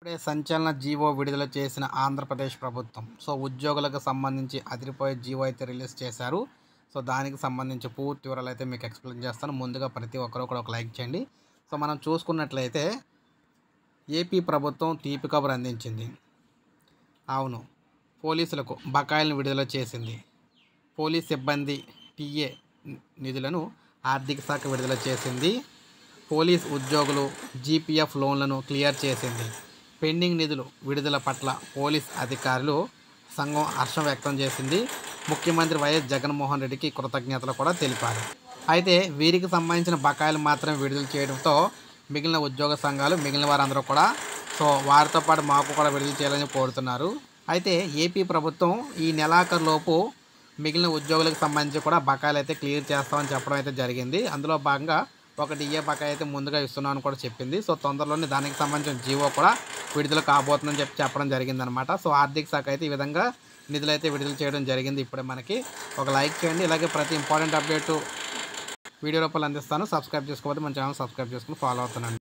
ఇప్పుడే సంచలన జీవో విడుదల చేసిన ఆంధ్రప్రదేశ్ ప్రభుత్వం సో ఉద్యోగులకు సంబంధించి అదిరిపోయే జీవో అయితే రిలీజ్ చేశారు సో దానికి సంబంధించి పూర్తి వివరాలు అయితే మీకు ఎక్స్ప్లెయిన్ చేస్తాను ముందుగా ప్రతి ఒక్కరు కూడా ఒక లైక్ చేయండి సో మనం చూసుకున్నట్లయితే ఏపీ ప్రభుత్వం తీపి కబురు అందించింది అవును పోలీసులకు బకాయిలను విడుదల చేసింది పోలీస్ సిబ్బంది టీఏ నిధులను ఆర్థిక శాఖ విడుదల చేసింది పోలీస్ ఉద్యోగులు జీపీఎఫ్ లోన్లను క్లియర్ చేసింది పెండింగ్ నిధులు విడుదల పట్ల పోలీస్ అధికారులు సంఘం హర్షం వ్యక్తం చేసింది ముఖ్యమంత్రి వైఎస్ జగన్మోహన్ రెడ్డికి కృతజ్ఞతలు కూడా తెలిపారు అయితే వీరికి సంబంధించిన బకాయిలు మాత్రం విడుదల చేయడంతో మిగిలిన ఉద్యోగ సంఘాలు మిగిలిన వారందరూ కూడా సో వారితో పాటు మాకు కూడా విడుదల చేయాలని కోరుతున్నారు అయితే ఏపీ ప్రభుత్వం ఈ నెలాఖరులోపు మిగిలిన ఉద్యోగులకు సంబంధించి కూడా బకాయిలు అయితే క్లియర్ చేస్తామని చెప్పడం అయితే జరిగింది అందులో భాగంగా ఒక డిఏ బకాయి అయితే ముందుగా ఇస్తున్నామని కూడా చెప్పింది సో తొందరలోనే దానికి సంబంధించిన జీవో కూడా విడుదల కాబోతుందని చెప్పి చెప్పడం జరిగిందనమాట సో ఆర్థిక శాఖ అయితే ఈ విధంగా నిధులు అయితే విడుదల చేయడం జరిగింది ఇప్పుడే మనకి ఒక లైక్ చేయండి ఇలాగే ప్రతి ఇంపార్టెంట్ అప్డేట్ వీడియో రూపాయలు అందిస్తాను సబ్స్క్రైబ్ చేసుకోకపోతే మన ఛానల్ సబ్స్క్రైబ్ చేసుకుని ఫాలో అవుతున్నాను